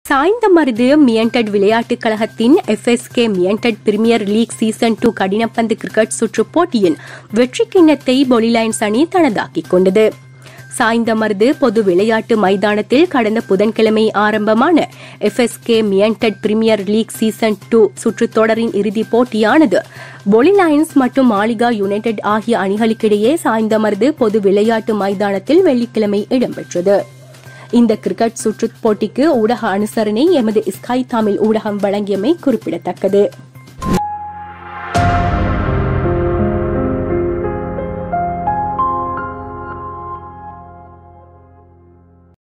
சாய்ந்தமருது மியன்டட் விளையாட்டுக் கழகத்தின் FSK Miandad premier league season two கடினப்பந்து கிரிக்கெட் சுற்று போட்டியின் வெற்றி கிண்ணத்தை பொலிலைன்ஸ் அணி தனதாக்கிக் கொண்டது சாய்ந்தமருது பொது விளையாட்டு மைதானத்தில் கடந்த புதன்கிழமை ஆரம்பமான FSK Miandad premier league season two சுற்றுத் தொடரின் இறுதிப் போட்டியானது பொலி லயன்ஸ் மற்றும் மாளிகா யுனைடெட் ஆகிய அணிகளுக்கிடையே சாய்ந்தமருது பொது விளையாட்டு மைதானத்தில் வெள்ளிக்கிழமை இடம்பெற்றது இந்த கிரிக்கெட் சுற்றுப் போட்டிக்கு ஊடக அனுசரணை எமது ஸ்கை தமிழ் ஊடகம் வழங்கியமை குறிப்பிடத்தக்கது